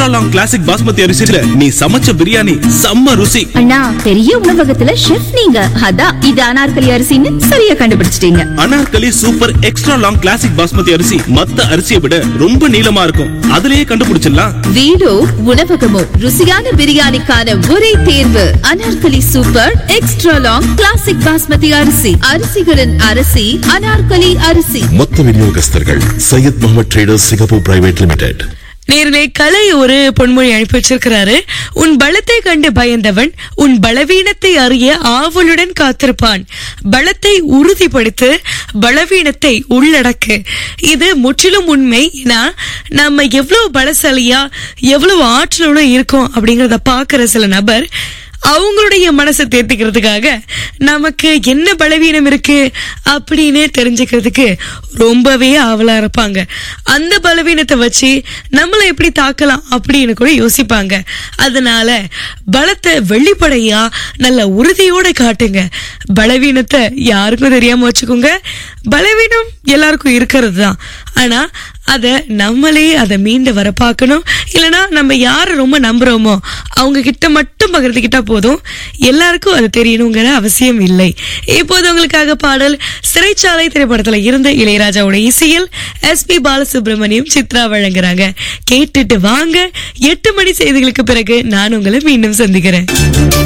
long classic basmati அரிசியில நீ சமைச்ச பிரியாணி செம்ம ருசி அண்ணா பெரிய உணவகத்துல ஷெஃப் நீங்க அதான் இது அனார்கலி அரிசின்னு சரியா கண்டுபிடிச்சிட்டீங்க Anarkali super extra long classic basmati அரிசி மத்த அரிசியை விட ரொம்ப நீளமா இருக்கும் அதுலயே கண்டுபிடிச்சிடலாம் வீடோ உணவகமோ ருசியான பிரியாணிக்கான ஒரே தேர்வு Anarkali super extra long classic basmati அரிசி அரிசிகளின் அரிசி அனார்கலி அரிசி மொத்த விநியோகஸ்தர்கள் Syed Mohammed traders Singapore private limited நேரிலே கலை ஒரு பொன்மொழி அனுப்பி வச்சிருக்கிறாரு உன் பலத்தை கண்டு பயந்தவன் உன் பலவீனத்தை அறிய ஆவலுடன் காத்திருப்பான் பலத்தை உறுதிப்படுத்து பலவீனத்தை உள்ளடக்கு இது முற்றிலும் உண்மை ஏன்னா நம்ம எவ்வளவு பலசாலியா எவ்வளவு ஆற்றலோட இருக்கோம் அப்படிங்கறத பாக்குற சில நபர் அவங்களுடைய மனசை தேர்த்திக்கிறதுக்காக நமக்கு என்ன பலவீனம் இருக்கு அப்படின்னு தெரிஞ்சுக்கிறதுக்கு ரொம்பவே ஆவலா இருப்பாங்க அந்த பலவீனத்தை வச்சு நம்மளை எப்படி தாக்கலாம் அப்படின்னு கூட யோசிப்பாங்க அதனால பலத்தை வெளிப்படையா நல்ல உறுதியோட காட்டுங்க பலவீனத்தை யாருக்கும் தெரியாம வச்சுக்கோங்க பலவீனம் எல்லாருக்கும் இருக்கிறது தான் ஆனா அத நம்மளே அதை மீண்டு வர பார்க்கணும் இல்லனா நம்ம யாரை ரொம்ப நம்புறோமோ அவங்க கிட்ட மட்டும் பகிர்ந்துக்கிட்டா போதும் எல்லாருக்கும் அது தெரியணுங்கிற அவசியம் இல்லை இப்போது உங்களுக்காக பாடல் சிறைச்சாலை திரைப்படத்துல இருந்த இளையராஜாவோட இசையில் எஸ் பி பாலசுப்ரமணியம் சித்ரா வழங்குறாங்க கேட்டுட்டு வாங்க எட்டு மணி செய்திகளுக்கு பிறகு நான் உங்களை மீண்டும் சந்திக்கிறேன்